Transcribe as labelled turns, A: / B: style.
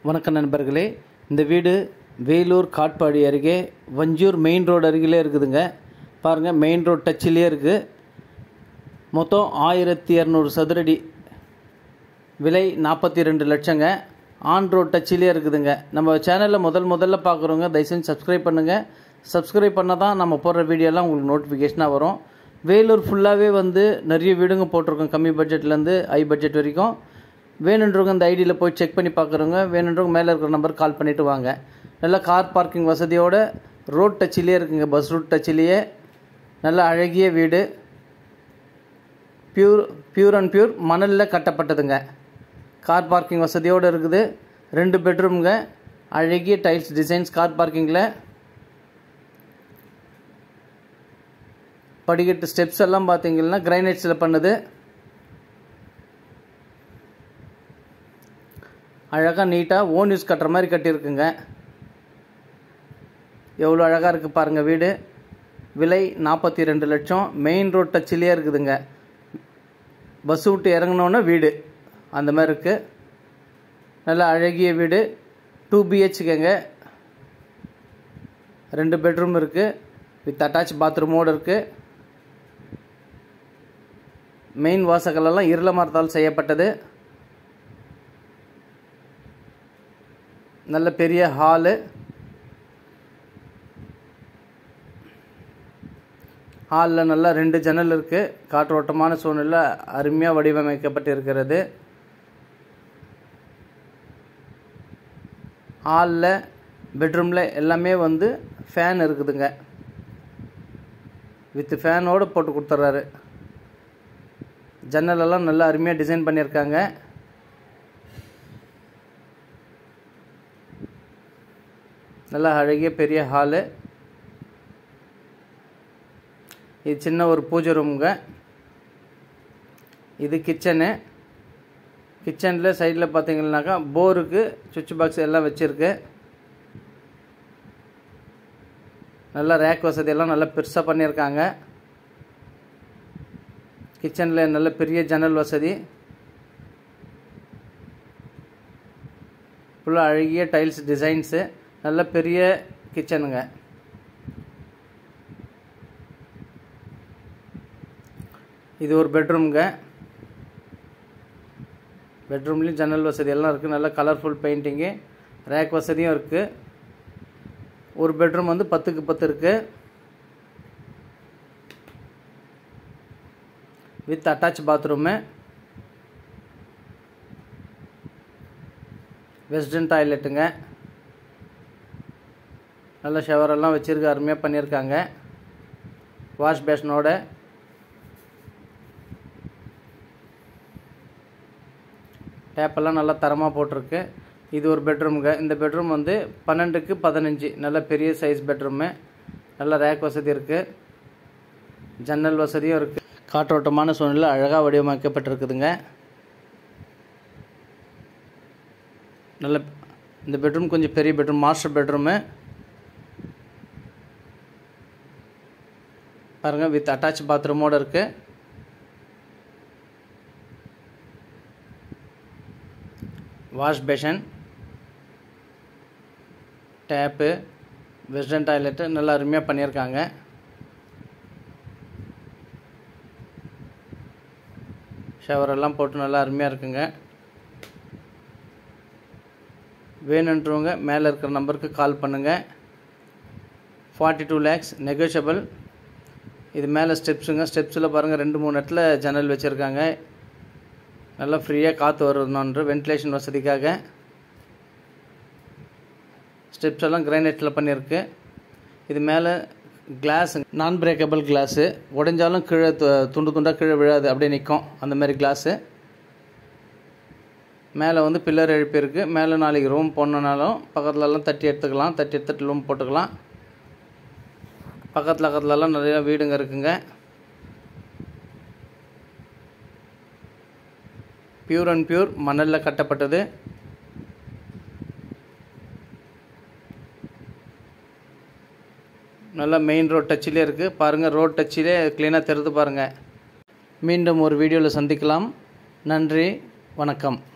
A: வணக்கம் நண்பர்களே இந்த வீடு வேலூர் காட்பாடி அருகே வஞ்சூர் மெயின் ரோடு அருகிலே இருக்குதுங்க பாருங்கள் மெயின் ரோட் டச்சிலே இருக்குது மொத்தம் ஆயிரத்தி இரநூறு சதுரடி விலை நாற்பத்தி ரெண்டு லட்சங்க ஆன் ரோட் டச்சிலே இருக்குதுங்க நம்ம சேனலில் முதல் முதல்ல பார்க்குறவங்க தயவுசெஞ்சு சப்ஸ்கிரைப் பண்ணுங்கள் சப்ஸ்கிரைப் பண்ணால் தான் நம்ம போடுற வீடியோலாம் உங்களுக்கு நோட்டிஃபிகேஷனாக வரும் வேலூர் ஃபுல்லாகவே வந்து நிறைய வீடுங்க போட்டிருக்கோம் கம்மி பட்ஜெட்லேருந்து ஹை பட்ஜெட் வரைக்கும் வேணுன்றவங்க இந்த ஐடியில் போய் செக் பண்ணி பார்க்குறவங்க வேணுன்றவங்க மேலே இருக்கிற நம்பர் கால் பண்ணிவிட்டு வாங்க நல்லா கார் பார்க்கிங் வசதியோட ரோட் டச்சிலே இருக்குங்க பஸ் ரூட் டச்சிலேயே நல்ல அழகிய வீடு பியூர் பியூர் அண்ட் பியூர் மணலில் கட்டப்பட்டதுங்க கார் பார்க்கிங் வசதியோடு இருக்குது ரெண்டு பெட்ரூம்ங்க அழகிய டைல்ஸ் டிசைன்ஸ் கார் பார்க்கிங்கில் படிக்கட்டு ஸ்டெப்ஸ் எல்லாம் பார்த்தீங்கன்னா கிரைனைட்ஸில் பண்ணுது அழகாக நீட்டாக ஓன் யூஸ் கட்டுற மாதிரி கட்டியிருக்குங்க எவ்வளோ அழகாக இருக்குது பாருங்கள் வீடு விலை நாற்பத்தி ரெண்டு லட்சம் மெயின் ரோட் டச்சிலே இருக்குதுங்க பஸ் விட்டு இறங்கினோன்னே வீடு அந்த மாதிரி இருக்குது நல்ல அழகிய வீடு டூ பிஹெச்கேங்க ரெண்டு பெட்ரூம் இருக்குது வித் அட்டாச் பாத்ரூமோடு இருக்குது மெயின் வாசகளெல்லாம் இருள மரத்தால் செய்யப்பட்டது நல்ல பெரிய ஹாலு ஹாலில் நல்லா ரெண்டு ஜன்னல் இருக்குது காற்றோட்டமான சூழ்நிலை அருமையாக வடிவமைக்கப்பட்டு இருக்கிறது ஹாலில் பெட்ரூமில் எல்லாமே வந்து ஃபேன் இருக்குதுங்க வித் ஃபேனோடு போட்டு கொடுத்துட்றாரு ஜன்னலெல்லாம் நல்லா அருமையாக டிசைன் பண்ணியிருக்காங்க நல்லா அழகிய பெரிய ஹாலு இது சின்ன ஒரு பூஜை ரூமுங்க இது கிச்சனு கிச்சனில் சைடில் பார்த்தீங்கன்னாக்கா போருக்கு சுவிட்ச் பாக்ஸ் எல்லாம் வச்சுருக்கு நல்லா ரேக் வசதி எல்லாம் நல்லா பெருசாக பண்ணியிருக்காங்க கிச்சனில் நல்ல பெரிய ஜன்னல் வசதி ஃபுல்லாக அழகிய டைல்ஸ் டிசைன்ஸு நல்ல பெரிய கிச்சனுங்க இது ஒரு பெட்ரூம்ங்க பெட்ரூம்லேயும் ஜன்னல் வசதி எல்லாம் இருக்குது நல்ல கலர்ஃபுல் பெயிண்டிங்கு ரேக் வசதியும் இருக்குது ஒரு பெட்ரூம் வந்து பத்துக்கு பத்து இருக்குது வித் அட்டாச் பாத்ரூமு வெஸ்டர்ன் டாய்லெட்டுங்க நல்ல ஷவரெல்லாம் வச்சுருக்க அருமையாக பண்ணியிருக்காங்க வாஷ் பேஷனோட டேப்பெல்லாம் நல்லா தரமாக போட்டிருக்கு இது ஒரு பெட்ரூமுங்க இந்த பெட்ரூம் வந்து பன்னெண்டுக்கு பதினஞ்சு நல்ல பெரிய சைஸ் பெட்ரூமு நல்ல ரேக் வசதி இருக்குது ஜன்னல் வசதியும் இருக்குது காற்றோட்டமான சூழ்நிலை அழகாக வடிவமைக்கப்பட்டிருக்குதுங்க நல்ல இந்த பெட்ரூம் கொஞ்சம் பெரிய பெட்ரூம் மாஸ்டர் பெட்ரூமு பாருங்கள் வித் அட்டாச் பாத்ரூமோடு இருக்குது wash basin tap western toilet நல்லா அருமையாக பண்ணியிருக்காங்க ஷவரெல்லாம் போட்டு நல்லா அருமையாக இருக்குங்க வேணுன்றவங்க மேலே இருக்கிற நம்பருக்கு கால் பண்ணுங்கள் ஃபார்ட்டி டூ லேக்ஸ் நெகோஷியபிள் இது மேலே ஸ்டெப்ஸுங்க ஸ்டெப்ஸில் பாருங்கள் ரெண்டு மூணு இடத்துல ஜன்னல் வச்சுருக்காங்க நல்லா ஃப்ரீயாக காற்று வரணுன்ற வென்டிலேஷன் வசதிக்காக ஸ்டெப்ஸ் எல்லாம் கிரைனைட்டில் பண்ணியிருக்கு இது மேலே கிளாஸ் நான் பிரேக்கபிள் கிளாஸு உடைஞ்சாலும் கீழே துண்டு துண்டாக கீழே விழாது அப்படியே நிற்கும் அந்த மாதிரி கிளாஸு மேலே வந்து பில்லர் எழுப்பியிருக்கு மேலே நாளைக்கு ரூம் போடணுனாலும் பக்கத்துலலாம் தட்டி எடுத்துக்கலாம் தட்டி எடுத்துட்டு ரூம் போட்டுக்கலாம் பக்கத்தில் பக்கத்துலலாம் நிறையா வீடுங்க இருக்குங்க பியூர் அண்ட் பியூர் மணலில் கட்டப்பட்டது நல்லா மெயின் ரோட் டச்சிலே இருக்குது பாருங்கள் ரோட் டச்சிலே க்ளீனாக தெரிந்து பாருங்கள் மீண்டும் ஒரு வீடியோவில் சந்திக்கலாம் நன்றி வணக்கம்